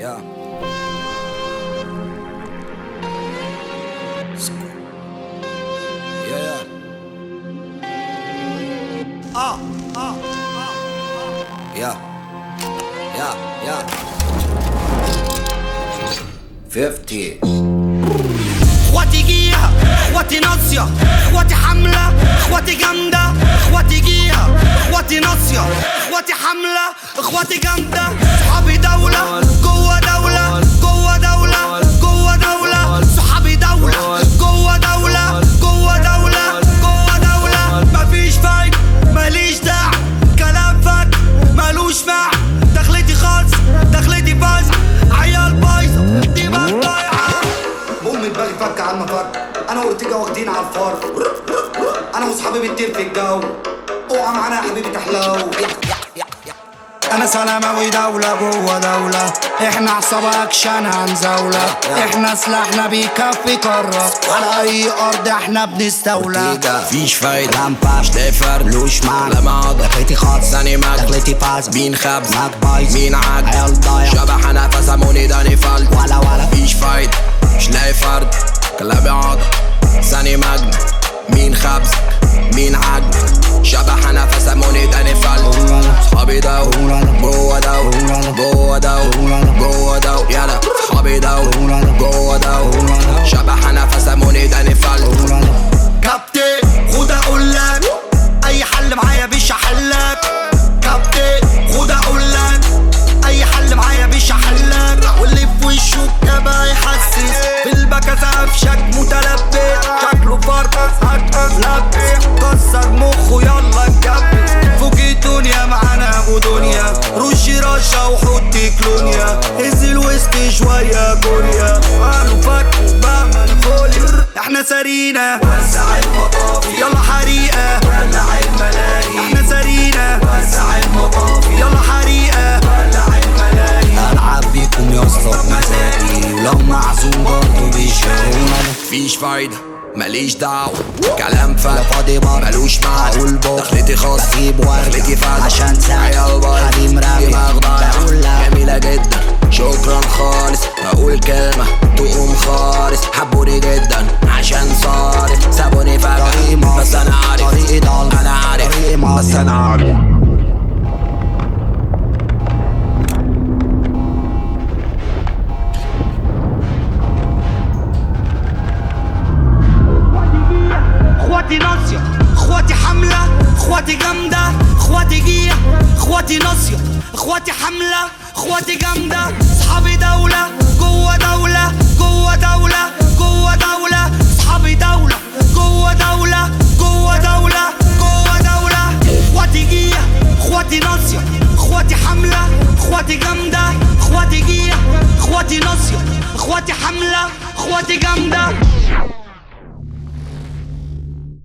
Yeah. Yeah, yeah. Ah, ah, ah. Yeah. Yeah, yeah. 50 اخواتي جيها اخواتي ناصية اخواتي حملة اخواتي جامدة اخواتي جيها اخواتي ناصية اخواتي حملة اخواتي جامدة صحابي دولة جوه دولة جوه دولة جوه دولة صحابي دولة جوه دولة جوه دولة جوه دولة مفيش فايدة ماليش داعي كلام فك مالوش معنى دخلتي خالص دخلتي بايظة عيال بايظة دماغ ضايعة بوم دماغي فك على المفك انا واورتيجا واخدين على الفار انا واصحابي بنطير في الجو اوعى معانا يا حبيبي تحلو انا سلامة دولة جوه دولة احنا عصابة اكشن هنزولة احنا سلاحنا بيكفي كرة على اي ارض احنا بنستولى فيش فايدة لامبا مش فرد ملوش معنى لا معاضة دخلتي خالص ثاني مجد دخلتي باز مين خبز معاك بايظ مين عاد عيال ضايع شبح انا فسموني داني فلت ولا ولا مفيش فايدة مش لاقي فرد كلابي عاضة ثاني مجد مين خبز مين عجن شبح انا فسموني داني فلت صحابي دو جوه دو جوه دو جوه دو يلا صحابي دو جوه دو شبح انا فسموني داني فلت كابتن خد اقول لك اي حل معايا بيش احلك كابتن خد اقول لك اي حل معايا بيش احلك واللي في وشه كبا يحسس في البكا قفشك متلبس شكله فرق هتلبس كسر مخه يلا نكبس فوق الدنيا معانا ابو دنيا رشي رشا وحط كلونيا هز الوسط شويه كوريا قالوا فك بعمل فولي احنا سرينا وسع المطاف يلا حريقه ولع الملاهي احنا سرينا وسع المطاف يلا حريقه ولع الملاهي العب بيكم يا اسطى بمزاجي ولو معزوم برضه بيشاونا فيش فايدة ماليش دعوة كلام فات فاضي بار ملوش معنى اقول بار دخلتي خاص بجيب وارجع دخلتي فات عشان ساعة عيال بايظ حريم رامي دماغ ضايعة بقول لها جميلة جدا شكرا خالص بقول كلمة تقوم خالص حبوني جدا عشان صارف سابوني طريقي فجأة مافيا بس انا عارف طريقي ضل انا عارف طريقي بس مافيا انا عارف اخواتي ناصية اخواتي حملة اخواتي جامدة اخواتي جية اخواتي ناصية اخواتي حملة اخواتي جامدة اصحابي دولة جوه دولة جوه دولة جوه دولة اصحابي دولة جوه دولة جوه دولة جوه دولة اخواتي جية اخواتي ناصية اخواتي حملة اخواتي جامدة اخواتي جية اخواتي ناصية اخواتي حملة اخواتي جامدة